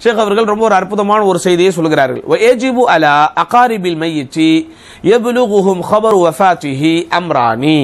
ஷேக் அவர்கள் ரொம்ப ஒரு அற்புதமான ஒரு செய்தியை சொல்கிறார்கள் ஏஜிபு அலா அகாரிபில் மையிச்சி எபுலுகுஹும் ஹபர் வஃபாத்திஹி அம்ரானி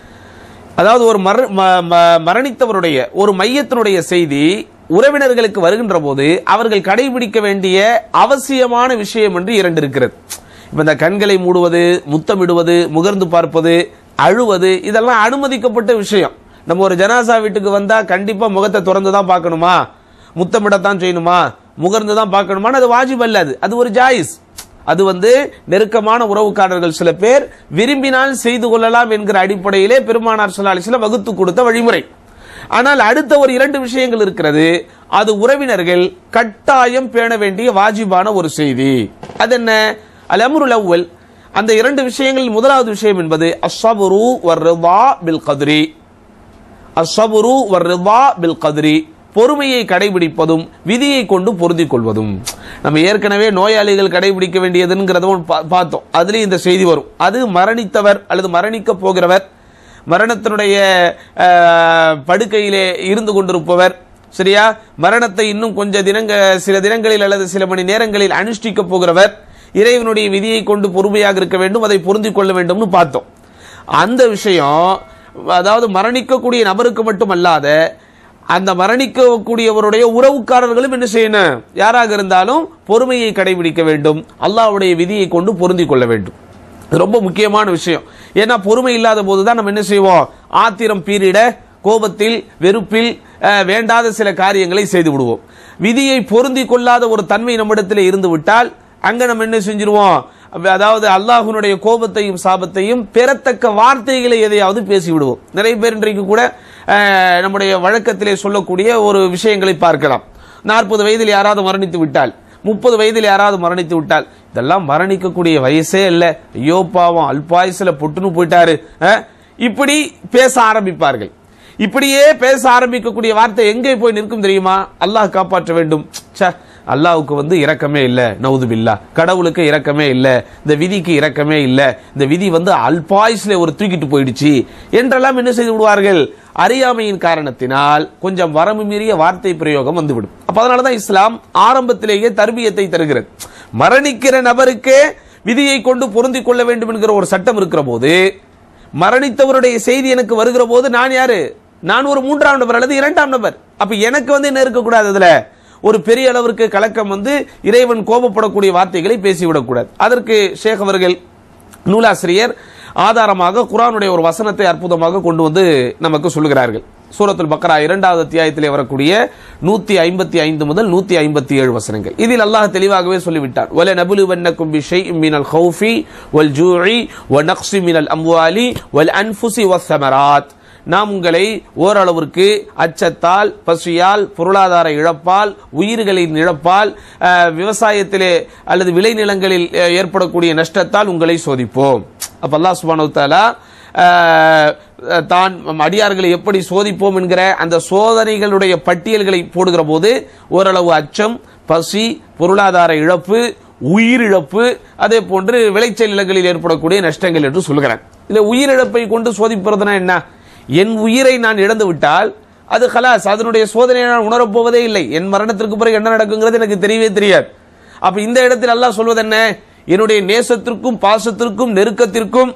அதாவது ஒரு மர ம- ம- மரணித்தவருடைய ஒரு மையத்தினுடைய செய்தி உறவினர்களுக்கு வருகின்ற போது அவர்கள் கடைபிடிக்க வேண்டிய அவசியமான விஷயம் என்று இரண்டு இருக்கிறது இப்ப இந்த கண்களை மூடுவது முத்தமிடுவது முகர்ந்து பார்ப்பது அழுவது இதெல்லாம் அனுமதிக்கப்பட்ட விஷயம் நம்ம ஒரு ஜனாசா வீட்டுக்கு வந்தா கண்டிப்பா முகத்தை திறந்து தான் பார்க்கணுமா முத்தமிடத்தான் செய்யணுமா முகர்ந்து தான் பார்க்கணுமா அது வாஜிப் அல்ல அது அது ஒரு ஜாயிஸ் அது வந்து நெருக்கமான உறவுக்காரர்கள் சில பேர் விரும்பினால் செய்து கொள்ளலாம் என்கிற அடிப்படையிலே பெருமானார் சொல்லாலிசில வகுத்து கொடுத்த வழிமுறை ஆனால் அடுத்த ஒரு இரண்டு விஷயங்கள் இருக்கிறது அது உறவினர்கள் கட்டாயம் பேண வேண்டிய வாஜிபான ஒரு செய்தி அது என்ன அல் அம்ருல் அவ்வல் அந்த இரண்டு விஷயங்களில் முதலாவது விஷயம் என்பது அஸ்ஸபுரு வர்ரிதா பில் கத்ரி அஸ்ஸபுரு வர்ரிதா பில் கத்ரி பொறுமையை கடைபிடிப்பதும் விதியை கொண்டு பொருந்திக் கொள்வதும் நம்ம ஏற்கனவே நோயாளிகள் கடைபிடிக்க வேண்டியதுங்கிறதும் பா- பார்த்தோம் அதுலயும் இந்த செய்தி வரும் அது மரணித்தவர் அல்லது மரணிக்க போகிறவர் மரணத்தினுடைய அஹ், படுக்கையிலே இருந்து கொண்டிருப்பவர் சரியா மரணத்தை இன்னும் கொஞ்ச தினங்க சில தினங்களில் அல்லது சில மணி நேரங்களில் அனுஷ்டிக்க போகிறவர் இறைவனுடைய விதியை கொண்டு பொறுமையாக இருக்க வேண்டும் அதை பொருந்திக் கொள்ள வேண்டும்னு பார்த்தோம் அந்த விஷயம் அதாவது மரணிக்கக்கூடிய நபருக்கு மட்டுமல்லாத அந்த மரணிக்கக்கூடியவருடைய உறவுக்காரர்களும் என்ன செய்யணும் யாராக இருந்தாலும் பொறுமையை கடைபிடிக்க வேண்டும் அல்லாஹ்வுடைய விதியை கொண்டு பொருந்திக் கொள்ள வேண்டும் இது ரொம்ப முக்கியமான விஷயம் ஏன்னா பொறுமை இல்லாத போதுதான் நம்ம என்ன செய்வோம் ஆத்திரம் பீரிட கோபத்தில் வெறுப்பில் அஹ், வேண்டாத சில காரியங்களை செய்து விடுவோம் விதியை பொருந்தி கொள்ளாத ஒரு தன்மை நம்மிடத்தில் இருந்து விட்டால் அங்க நம்ம என்ன செஞ்சிருவோம் அதாவது அல்லாஹ்வினுடைய கோபத்தையும் சாபத்தையும் பெறத்தக்க வார்த்தைகளை எதையாவது பேசி விடுவோம் நிறைய பேர் இன்றைக்கு கூட அஹ், நம்முடைய வழக்கத்திலே சொல்லக்கூடிய ஒரு விஷயங்களை பார்க்கலாம் நாற்பது வயதில் யாராவது மரணித்து விட்டால் முப்பது வயதில் யாராவது மரணித்து விட்டால் இதெல்லாம் மரணிக்கக்கூடிய வயசே இல்ல ஐயோ பாவம் அல்பாயுசுல பொட்டுன்னு போயிட்டாரு அஹ், இப்படி பேச ஆரம்பிப்பார்கள் இப்படியே பேச ஆரம்பிக்கக்கூடிய வார்த்தை எங்கே போய் நிற்கும் தெரியுமா அல்லாஹ் காப்பாற்ற வேண்டும் ச்சே, அல்லாஹ்வுக்கு வந்து இரக்கமே இல்ல நவுது பில்லா கடவுளுக்கு இரக்கமே இல்ல இந்த விதிக்கு இரக்கமே இல்ல இந்த விதி வந்து அல்பாயுஸ்ல ஒரு தூக்கிட்டு போயிடுச்சு என்றெல்லாம் என்ன செய்து விடுவார்கள் அறியாமையின் காரணத்தினால் கொஞ்சம் வரம்பு மீறிய வார்த்தை பிரயோகம் வந்துவிடும் அப்ப அதனாலதான் இஸ்லாம் ஆரம்பத்திலேயே தர்பியத்தை தருகிறது மரணிக்கிற நபருக்கே விதியை கொண்டு பொருந்திக் கொள்ள வேண்டும் என்கிற ஒரு சட்டம் இருக்கிற போது மரணித்தவருடைய செய்தி எனக்கு வருகிற போது நான் யாரு நான் ஒரு மூன்றாம் நபர் அல்லது இரண்டாம் நபர் அப்ப எனக்கு வந்து என்ன இருக்கக்கூடாது அதுல ஒரு பெரிய அளவிற்கு கலக்கம் வந்து இறைவன் கோபப்படக்கூடிய வார்த்தைகளை பேசிவிடக்கூடாது அதற்கு ஷேக் அவர்கள் நூலாசிரியர் ஆதாரமாக குர்ஆனுடைய ஒரு வசனத்தை அற்புதமாக கொண்டு வந்து நமக்கு சொல்லுகிறார்கள் சூரத்துல் பக்ரா இரண்டாவது அத்தியாயத்திலே வரக்கூடிய நூத்தி ஐம்பத்தி ஐந்து முதல் நூத்தி ஐம்பத்தி ஏழு வசனங்கள் இதில் அல்லாஹ் தெளிவாகவே சொல்லிவிட்டார் வல நபுலுவன்னக்கும் பிஷைஇம் மினல் ஹௌஃபி வல் ஜூஇ வ நக்ஸி மினல் அம்வாலி வல் அன்ஃபுசி வஸ்ஸமராத் நாம் உங்களை ஓரளவிற்கு அச்சத்தால் பசியால் பொருளாதார இழப்பால் உயிர்களின் இழப்பால் அஹ், விவசாயத்திலே அல்லது விளைநிலங்களில் அஹ், ஏற்படக்கூடிய நஷ்டத்தால் உங்களை சோதிப்போம் அப்ப அல்லாஹ் சுப்ஹானஹு வ தஆலா அஹ், தான் அடியார்களை எப்படி சோதிப்போம் என்கிற அந்த சோதனைகளுடைய பட்டியல்களை போடுகிற போது ஓரளவு அச்சம் பசி பொருளாதார இழப்பு உயிரிழப்பு அதே போன்று விளைச்சல் நிலங்களில் ஏற்படக்கூடிய நஷ்டங்கள் என்று சொல்கிறார் இதுல உயிரிழப்பை கொண்டு சோதிப்பதுனா என்ன என் உயிரை நான் இழந்து விட்டால் அது ஹலாஸ் அதனுடைய சோதனையை நான் உணரப் போவதே இல்லை என் மரணத்திற்கு பிறகு என்ன நடக்குங்கிறது எனக்கு தெரியவே தெரியாது அப்ப இந்த இடத்தில் அல்லாஹ் சொல்வது என்ன என்னுடைய நேசத்திற்கும் பாசத்திற்கும் நெருக்கத்திற்கும்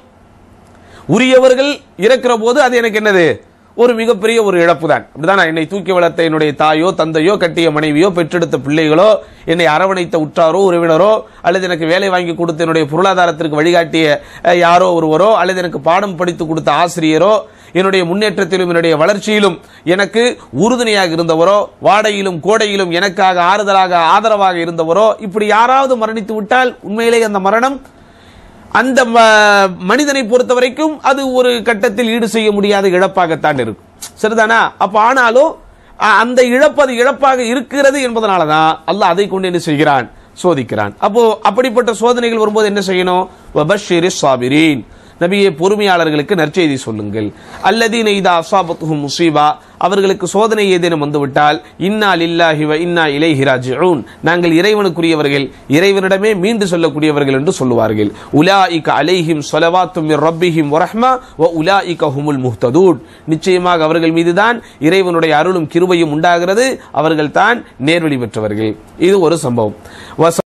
உரியவர்கள் இறக்கிற போது அது எனக்கு என்னது ஒரு மிகப்பெரிய ஒரு இழப்பு தான் அப்படிதான் என்னை தூக்கி வளர்த்த என்னுடைய தாயோ தந்தையோ கட்டிய மனைவியோ பெற்றெடுத்த பிள்ளைகளோ என்னை அரவணைத்த உற்றாரோ உறவினரோ அல்லது எனக்கு வேலை வாங்கி கொடுத்த என்னுடைய பொருளாதாரத்திற்கு வழிகாட்டிய அஹ், யாரோ ஒருவரோ அல்லது எனக்கு பாடம் படித்து கொடுத்த ஆசிரியரோ என்னுடைய முன்னேற்றத்திலும் என்னுடைய வளர்ச்சியிலும் எனக்கு உறுதுணையாக இருந்தவரோ வாடையிலும் கோடையிலும் எனக்காக ஆறுதலாக ஆதரவாக இருந்தவரோ இப்படி யாராவது மரணித்து விட்டால் உண்மையிலேயே அந்த மரணம் அந்த ம- மனிதனை பொறுத்த வரைக்கும் அது ஒரு கட்டத்தில் ஈடு செய்ய முடியாத இழப்பாகத்தான் இருக்கும் சரிதானா அப்ப ஆனாலும் அ- அந்த இழப்பு அது இழப்பாக இருக்கிறது என்பதனாலதான் அல்லாஹ் அதை கொண்டு என்ன செய்கிறான் சோதிக்கிறான் அப்போ அப்படிப்பட்ட சோதனைகள் வரும்போது என்ன செய்யணும் வபஷ்ஷிரி சாபிரீன் நபியே பொறுமையாளர்களுக்கு நற்செய்தி சொல்லுங்கள் அல்லதீன இதா அசாபத்துஹும் முசீபா அவர்களுக்கு சோதனை ஏதேனும் வந்துவிட்டால் இன்னா லில்லாஹி வ இன்னா இலைஹி ராஜிஊன் நாங்கள் இறைவனுக்குரியவர்கள் இறைவனிடமே மீண்டு சொல்லக்கூடியவர்கள் என்று சொல்லுவார்கள் உலாயிக அலைஹிம் ஸலவாத்தும் மிர் ரப்பிஹிம் வரஹ்மா வ உலாயிக ஹுமுல் முஹ்ததூன் நிச்சயமாக அவர்கள் மீதுதான் இறைவனுடைய அருளும் கிருபையும் உண்டாகிறது அவர்கள் தான் நேர்வழி பெற்றவர்கள் இது ஒரு சம்பவம் வ